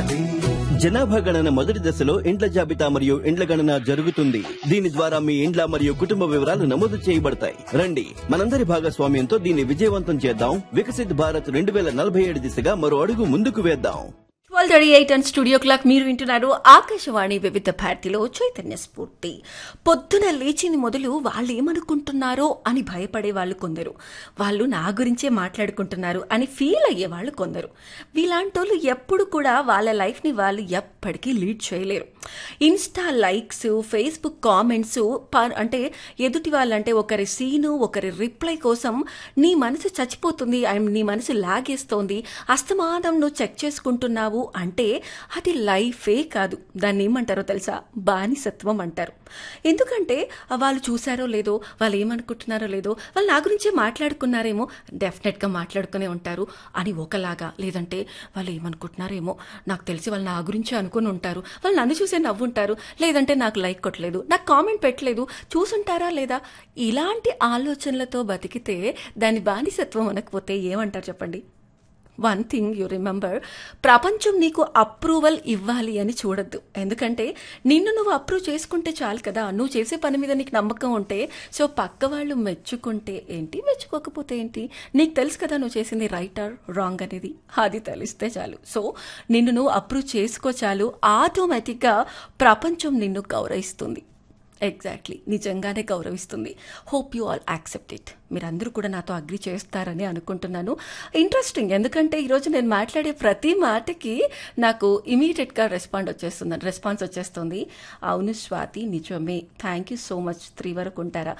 ఉండాలి జనాభా గణన మొదటి దశలో ఇండ్ల జాబితా మరియు ఇండ్ల గణన జరుగుతుంది దీని ద్వారా మీ ఇండ్ల మరియు కుటుంబ వివరాలు నమోదు చేయబడతాయి రండి మనందరి భాగస్వామ్యంతో దీన్ని విజయవంతం చేద్దాం వికసిత్ భారత్ రెండు వేల నలభై ఏడు దిశగా మరో అడుగు ముందుకు వేద్దాం twelve thirty eight and studio clock మీరు వింటున్నారు ఆకాశవాణి వివిధ భారతిలో చైతన్య స్ఫూర్తి పొద్దున లేచింది మొదలు వాళ్ళు ఏమనుకుంటున్నారో అని భయపడే వాళ్ళు కొందరు వాళ్ళు నా గురించే మాట్లాడుకుంటున్నారు అని ఫీల్ అయ్యే వాళ్ళు కొందరు వీలాంటి వాళ్ళు ఎప్పుడు కూడా వాళ్ళ లైఫ్ని వాళ్ళు ఎప్పటికీ లీడ్ చేయలేరు ఇన్స్టా లైక్స్ ఫేస్బుక్ కామెంట్స్ అంటే ఎదుటి వాళ్ళంటే ఒకరి సీను ఒకరి రిప్లై కోసం నీ మనసు చచ్చిపోతుంది అండ్ నీ మనసు లాగేస్తోంది అస్తమానం నువ్వు చెక్ చేసుకుంటున్నావు అంటే అది లైఫే కాదు దాన్ని ఏమంటారో తెలుసా బానిసత్వం అంటారు ఎందుకంటే వాళ్ళు చూసారో లేదో వాళ్ళు ఏమనుకుంటున్నారో లేదో వాళ్ళు నా గురించే మాట్లాడుకున్నారేమో డెఫినెట్గా మాట్లాడుకునే ఉంటారు అని ఒకలాగా లేదంటే వాళ్ళు ఏమనుకుంటున్నారేమో నాకు తెలిసి వాళ్ళు నా గురించే అనుకుని ఉంటారు వాళ్ళు నన్ను చూసే నవ్వుంటారు లేదంటే నాకు లైక్ కొట్టలేదు నాకు కామెంట్ పెట్టలేదు చూసుంటారా లేదా ఇలాంటి ఆలోచనలతో బతికితే దాని బానిసత్వం అనకపోతే ఏమంటారు చెప్పండి వన్ థింగ్ యు రిమెంబర్ ప్రపంచం నీకు అప్రూవల్ ఇవ్వాలి అని చూడొద్దు ఎందుకంటే నిన్ను నువ్వు అప్రూవ్ చేసుకుంటే చాలు కదా నువ్వు చేసే పని మీద నీకు నమ్మకం ఉంటే సో పక్క వాళ్ళు మెచ్చుకుంటే ఏంటి మెచ్చుకోకపోతే ఏంటి నీకు తెలుసు కదా నువ్వు చేసింది రైట్ ఆర్ రాంగ్ అనేది అది తెలిస్తే చాలు సో నిన్ను నువ్వు అప్రూవ్ చేసుకో చాలు ఆటోమేటిక్గా ప్రపంచం నిన్ను గౌరవిస్తుంది ఎగ్జాక్ట్లీ నిజంగానే గౌరవిస్తుంది hope you all accept it మీరందరూ కూడా నాతో అగ్రి చేస్తారని అనుకుంటున్నాను ఇంట్రెస్టింగ్ ఎందుకంటే ఈరోజు నేను మాట్లాడే ప్రతి మాటకి నాకు ఇమీడియట్గా రెస్పాండ్ వచ్చేస్తుంది రెస్పాన్స్ వచ్చేస్తుంది అవును స్వాతి నిజమే thank you so much three వరకు ఉంటారా